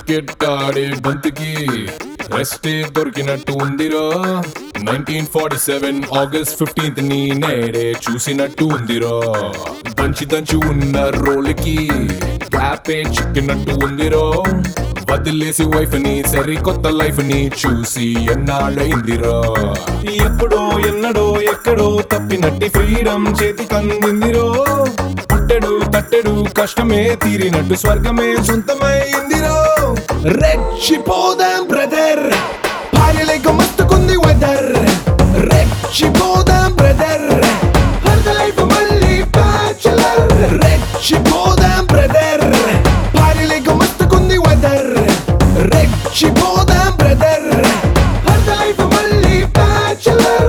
cricket ఆడే బంతికి రెస్టే దొరికినట్టు ఉందిరో nineteen forty seven August fifteenth ని నేడే చూసినట్టు ఉందిరో దంచి దంచి ఉన్న రోలికి క్యాపే చిక్కినట్టు ఉందిరో వదిలేసి వైఫ్ ని సరికొత్త లైఫ్ ని చూసి ఎన్నాళ్ళైందిరో ఎప్పుడో ఎన్నడో ఎక్కడో తప్పినట్టి ఫ్రీడమ్ చేతి కందిందిరో పుట్టెడు తట్టెడు కష్టమే తీరినట్టు స్వర్గమే సొంతమైందిరో రెచ్చిపోదాం బ్రదర్ భార్యలేక మస్తుకుంది వెదర్ రెచ్చిపోదాం బ్రదర్ హర్ద లైఫ్ మళ్ళీ బ్యాచులర్ రెచ్చిపోదాం బ్రదర్ భార్యలేక మస్తుకుంది వెదర్ రెచ్చిపోదాం బ్రదర్ హర్ద లైఫ్ మళ్ళీ బ్యాచులర్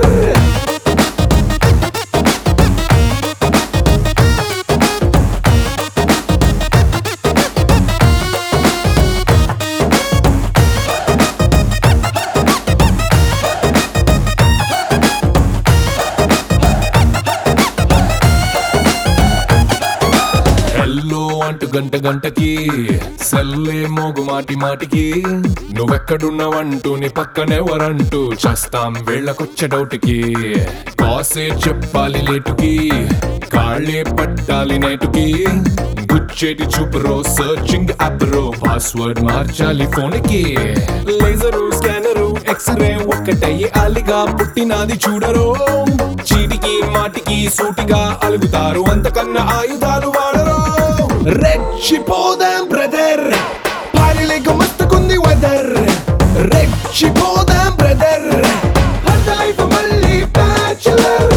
హెల్లో అంటూ గంట గంటకి సెల్లే మోగు మాటి మాటికి నువ్వెక్కడున్నావంటూ నీ పక్కనెవరంటూ చేస్తాం వేళ్ళకొచ్చే డౌట్కి కాసే చెప్పాలి లేటుకి కాళ్ళే పట్టాలి నేటుకి గుచ్చేటి చూపురో సర్చింగ్ యాప్ రో పాస్వర్డ్ మార్చాలి ఫోన్ కి లేజరు స్కానరు ఎక్స్రే ఒక్కటయ్యి అలిగా పుట్టినాది చూడరో చీటికి మాటికి సూటిగా అలుగుతారు అంతకన్నా ఆయుధాలు వాడరు రెచ్చిపోదాం బ్రదర్ పాలిలేక మస్తుకుంది వెదర్ రెచ్చిపోదాం బ్రదర్ హర్ద లైఫ్ మళ్ళీ బ్యాచులర్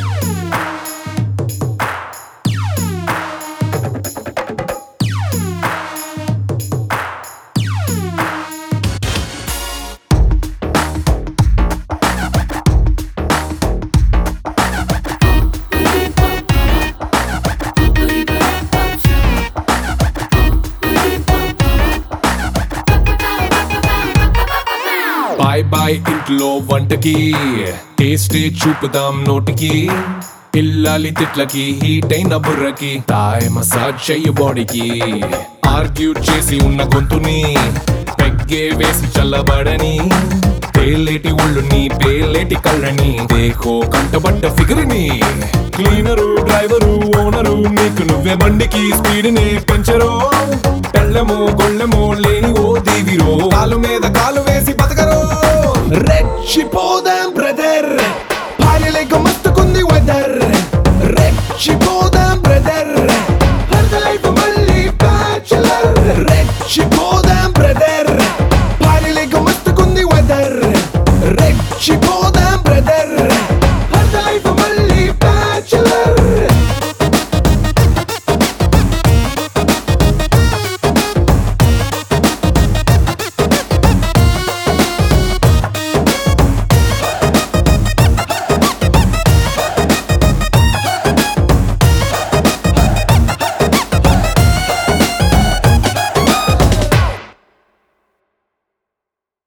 బాయ్ బాయ్ ఇంట్లో వంటకి టేస్టే చూపుదాం నోటికి పిల్లాలి తిట్లకి హీట్ అయిన బుర్రకి తాయ్ మసాజ్ చెయ్యి బాడీకి ఆర్గ్యూ చేసి ఉన్న గొంతుని పెగ్గే వేసి చల్లబడని పేలేటి ఒళ్ళుని పేలేటి కళ్ళని దేహో కంటబడ్డ ఫిగర్ని క్లీనరు డ్రైవరు ఓనరు నీకు నువ్వే బండికి స్పీడ్ ని పెంచరు తెల్లము గొళ్ళెము లేని ఓ దీవిరో కాలు మీద కాలు వేసి బతకరు రెచ్చిపోదాం బ్రదర్ భార్యలేక మస్తుకుంది వెదర్ రెచ్చిపోదాం బ్రదర్ హర్ద లైఫ్ మళ్ళీ బ్యాచులర్ రెచ్చిపో